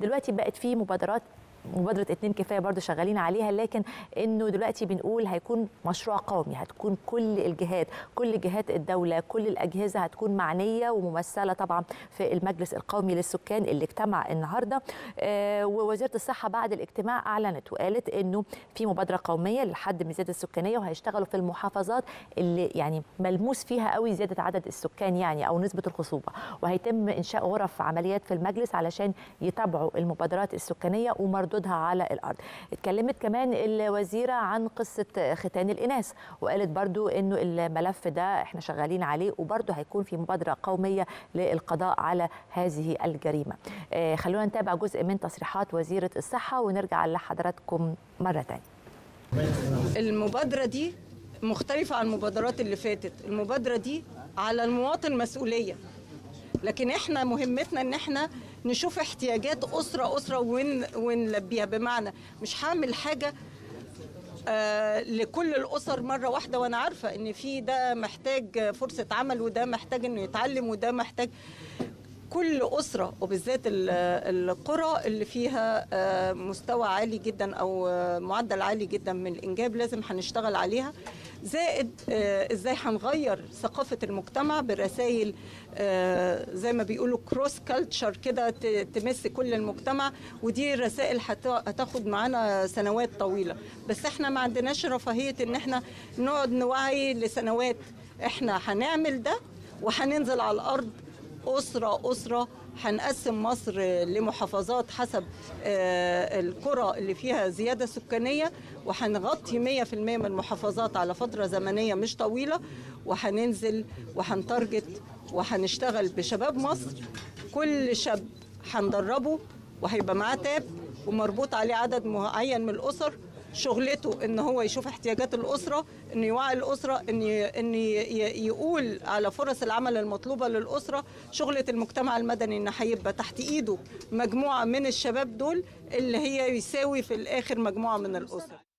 دلوقتي بقت في مبادرات مبادره اتنين كفايه برضو شغالين عليها لكن انه دلوقتي بنقول هيكون مشروع قومي هتكون كل الجهات كل جهات الدوله كل الاجهزه هتكون معنيه وممثله طبعا في المجلس القومي للسكان اللي اجتمع النهارده آه ووزيره الصحه بعد الاجتماع اعلنت وقالت انه في مبادره قوميه لحد من الزياده السكانيه وهيشتغلوا في المحافظات اللي يعني ملموس فيها قوي زياده عدد السكان يعني او نسبه الخصوبه وهيتم انشاء غرف عمليات في المجلس علشان يتابعوا المبادرات السكانيه ومردودها على الارض اتكلمت كمان الوزيره عن قصه ختان الاناث وقالت برضو انه الملف ده احنا شغالين عليه وبرضو هيكون في مبادره قوميه للقضاء على هذه الجريمه آه خلونا نتابع جزء من تصريحات وزيره الصحه ونرجع لحضراتكم مره ثانيه المبادره دي مختلفه عن المبادرات اللي فاتت المبادره دي على المواطن مسؤوليه لكن احنا مهمتنا ان احنا نشوف احتياجات اسره اسره ون ونلبيها بمعنى مش هعمل حاجه آه لكل الاسر مره واحده وانا عارفه ان في ده محتاج فرصه عمل وده محتاج انه يتعلم وده محتاج كل اسره وبالذات القرى اللي فيها آه مستوى عالي جدا او معدل عالي جدا من الانجاب لازم هنشتغل عليها زائد آه ازاي هنغير ثقافه المجتمع برسائل آه زي ما بيقولوا كروس كلتشر كده تمس كل المجتمع ودي رسائل هتاخد معانا سنوات طويله بس احنا ما عندناش رفاهيه ان احنا نقعد نوعي لسنوات احنا هنعمل ده وهننزل على الارض أسرة أسرة هنقسم مصر لمحافظات حسب القرى اللي فيها زيادة سكانية وهنغطي 100% من المحافظات على فترة زمنية مش طويلة وهننزل وهنتارجت وهنشتغل بشباب مصر كل شاب هندربه وهيبقى معاه تاب ومربوط عليه عدد معين من الأسر شغلته ان هو يشوف احتياجات الاسره ان يوعي الاسره ان ان يقول على فرص العمل المطلوبه للاسره شغله المجتمع المدني ان هيبقى تحت ايده مجموعه من الشباب دول اللي هي يساوي في الاخر مجموعه من الاسر